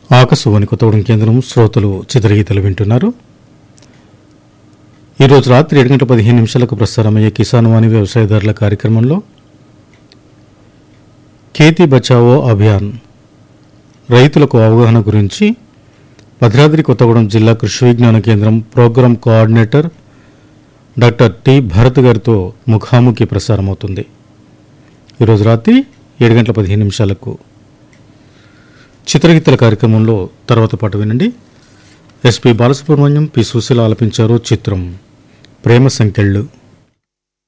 ఆకాశవాణి కొత్తగూడెం కేంద్రం శ్రోతలు చిత్రగీతలు వింటున్నారు ఈరోజు రాత్రి ఏడు గంటల పదిహేను నిమిషాలకు ప్రసారమయ్యే కిసాన్ వాణి వ్యవసాయదారుల కార్యక్రమంలో ఖేతీ బచావో అభియాన్ రైతులకు అవగాహన గురించి భద్రాద్రి కొత్తగూడెం జిల్లా Krishi Vigyan Kendram program coordinator doctor T Bharat గారితో ముఖాముఖి ప్రసారమవుతుంది ఈరోజు రాత్రి ఏడు గంటల పదిహేను నిమిషాలకు చిత్రగీతల కార్యక్రమంలో తర్వాత పాట వినండి ఎస్పి బాలసుబ్రహ్మణ్యం పి సుశీల ఆలపించారు చిత్రం ప్రేమ సంకెళ్ళు